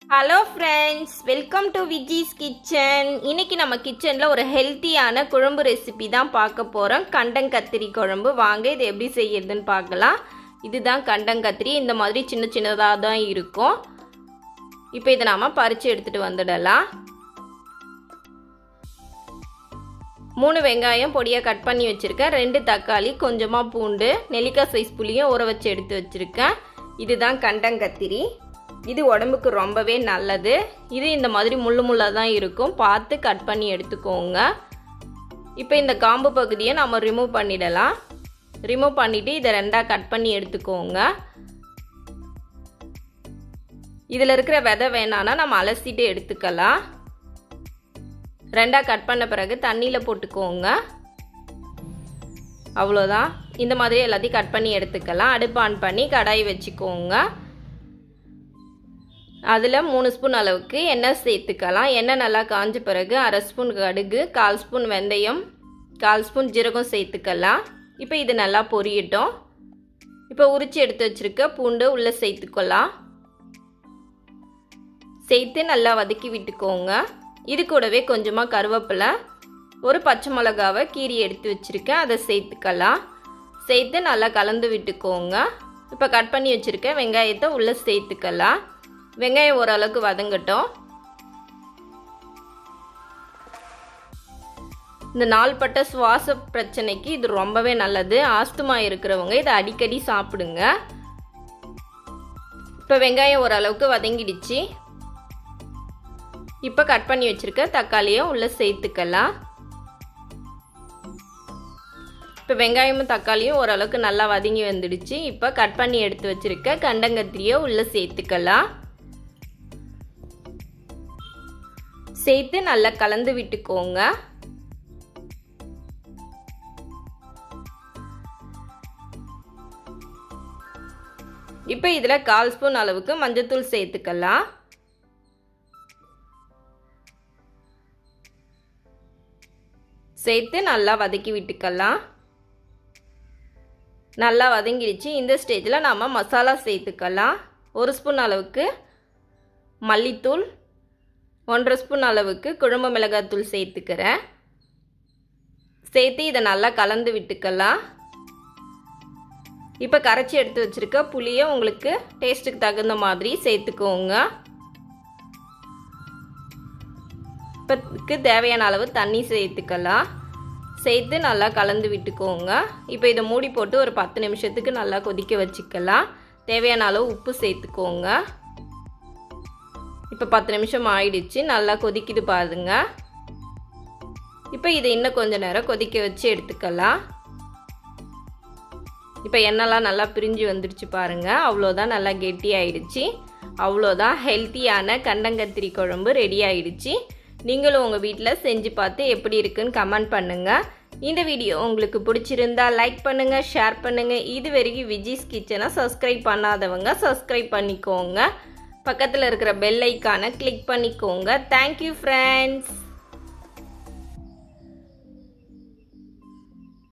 hello friends welcome to Viji's kitchen இன்னைக்கு நம்ம கிச்சனில் ஒரு ஹெல்த்தியான குழம்பு ரெசிபி தான் பார்க்க போகிறோம் கண்டங்கத்திரி குழம்பு வாங்க இது எப்படி செய்யறதுன்னு பார்க்கலாம் இதுதான் கண்டங்கத்திரி இந்த மாதிரி சின்ன சின்னதாக தான் இருக்கும் இப்போ இதை நாம் பறித்து எடுத்துகிட்டு வந்துடலாம் மூணு வெங்காயம் பொடியாக கட் பண்ணி வச்சுருக்கேன் ரெண்டு தக்காளி கொஞ்சமாக பூண்டு நெல்லிக்காய் சைஸ் புளியும் ஊற வச்சு எடுத்து வச்சுருக்கேன் இதுதான் கண்டங்கத்திரி இது உடம்புக்கு ரொம்பவே நல்லது இது இந்த மாதிரி முள்ளு முள்ளாக தான் இருக்கும் பார்த்து கட் பண்ணி எடுத்துக்கோங்க இப்போ இந்த காம்பு பகுதியை நம்ம ரிமூவ் பண்ணிடலாம் ரிமூவ் பண்ணிவிட்டு இதை ரெண்டாக கட் பண்ணி எடுத்துக்கோங்க இதில் இருக்கிற விதை வேணான்னா நம்ம அலசிட்டு எடுத்துக்கலாம் ரெண்டாக கட் பண்ண பிறகு தண்ணியில் போட்டுக்கோங்க அவ்வளோதான் இந்த மாதிரி எல்லாத்தையும் கட் பண்ணி எடுத்துக்கலாம் அடுப்பு ஆன் பண்ணி கடாய் வச்சுக்கோங்க அதில் மூணு ஸ்பூன் அளவுக்கு எண்ணெய் சேர்த்துக்கலாம் எண்ணெய் நல்லா காஞ்ச பிறகு அரை ஸ்பூன் கடுகு கால் ஸ்பூன் வெந்தயம் கால் ஸ்பூன் ஜீரகம் சேர்த்துக்கலாம் இப்போ இது நல்லா பொரியட்டும் இப்போ உரிச்சு எடுத்து வச்சுருக்க பூண்டு உள்ளே சேர்த்துக்கலாம் சேர்த்து நல்லா வதக்கி விட்டுக்கோங்க இது கூடவே கொஞ்சமாக கருவேப்பிலை ஒரு பச்சை மிளகாவை கீரி எடுத்து வச்சுருக்கேன் அதை சேர்த்துக்கலாம் சேர்த்து நல்லா கலந்து விட்டுக்கோங்க இப்போ கட் பண்ணி வச்சுருக்க வெங்காயத்தை உள்ளே சேர்த்துக்கலாம் வெங்காயம் ஓரளவுக்கு வதங்கட்டும் இந்த நாள்பட்ட சுவாச பிரச்சனைக்கு இது ரொம்பவே நல்லது ஆஸ்துமா இருக்கிறவங்க இதை அடிக்கடி சாப்பிடுங்க இப்போ வெங்காயம் ஓரளவுக்கு வதங்கிடுச்சு இப்போ கட் பண்ணி வச்சுருக்க தக்காளியும் உள்ளே சேர்த்துக்கலாம் இப்போ வெங்காயமும் தக்காளியும் ஓரளவுக்கு நல்லா வதங்கி வந்துடுச்சு இப்போ கட் பண்ணி எடுத்து வச்சுருக்க கண்டங்கத்திரியை உள்ளே சேர்த்துக்கலாம் சேர்த்து நல்லா கலந்து விட்டுக்கோங்க இப்போ இதில் கால் ஸ்பூன் அளவுக்கு மஞ்சத்தூள் சேர்த்துக்கலாம் சேர்த்து நல்லா வதக்கி விட்டுக்கலாம் நல்லா வதங்கிடுச்சு இந்த ஸ்டேஜில் நாம் மசாலா சேர்த்துக்கலாம் ஒரு ஸ்பூன் அளவுக்கு மல்லித்தூள் ஒன்றரை ஸ்பூன் அளவுக்கு குழம்பு மிளகாத்தூள் சேர்த்துக்கிறேன் சேர்த்து இதை நல்லா கலந்து விட்டுக்கலாம் இப்போ கரைச்சி எடுத்து வச்சுருக்க புளியை உங்களுக்கு டேஸ்ட்டுக்கு தகுந்த மாதிரி சேர்த்துக்கோங்க இப்போக்கு தேவையான அளவு தண்ணி சேர்த்துக்கலாம் சேர்த்து நல்லா கலந்து விட்டுக்கோங்க இப்போ இதை மூடி போட்டு ஒரு பத்து நிமிஷத்துக்கு நல்லா கொதிக்க வச்சுக்கலாம் தேவையான அளவு உப்பு சேர்த்துக்கோங்க இப்போ பத்து நிமிஷம் ஆயிடுச்சு நல்லா கொதிக்குது பாருங்க இப்போ இதை இன்னும் கொஞ்சம் நேரம் கொதிக்க வச்சு எடுத்துக்கலாம் இப்போ எண்ணெய்லாம் நல்லா பிரிஞ்சு வந்துடுச்சு பாருங்கள் அவ்வளோதான் நல்லா கெட்டி ஆயிடுச்சு அவ்வளோதான் ஹெல்த்தியான கண்டங்கத்திரி குழம்பு ரெடி ஆயிடுச்சு நீங்களும் உங்கள் வீட்டில் செஞ்சு பார்த்து எப்படி இருக்குன்னு கமெண்ட் பண்ணுங்கள் இந்த வீடியோ உங்களுக்கு பிடிச்சிருந்தா லைக் பண்ணுங்கள் ஷேர் பண்ணுங்கள் இது வரைக்கும் விஜிஸ் கிச்சனை சப்ஸ்கிரைப் பண்ணாதவங்க சப்ஸ்கிரைப் பண்ணிக்கோங்க பக்கத்தில் இருக்கிற பெல் ஐக்கானை கிளிக் பண்ணிக்கோங்க தேங்க்யூ ஃப்ரெண்ட்ஸ்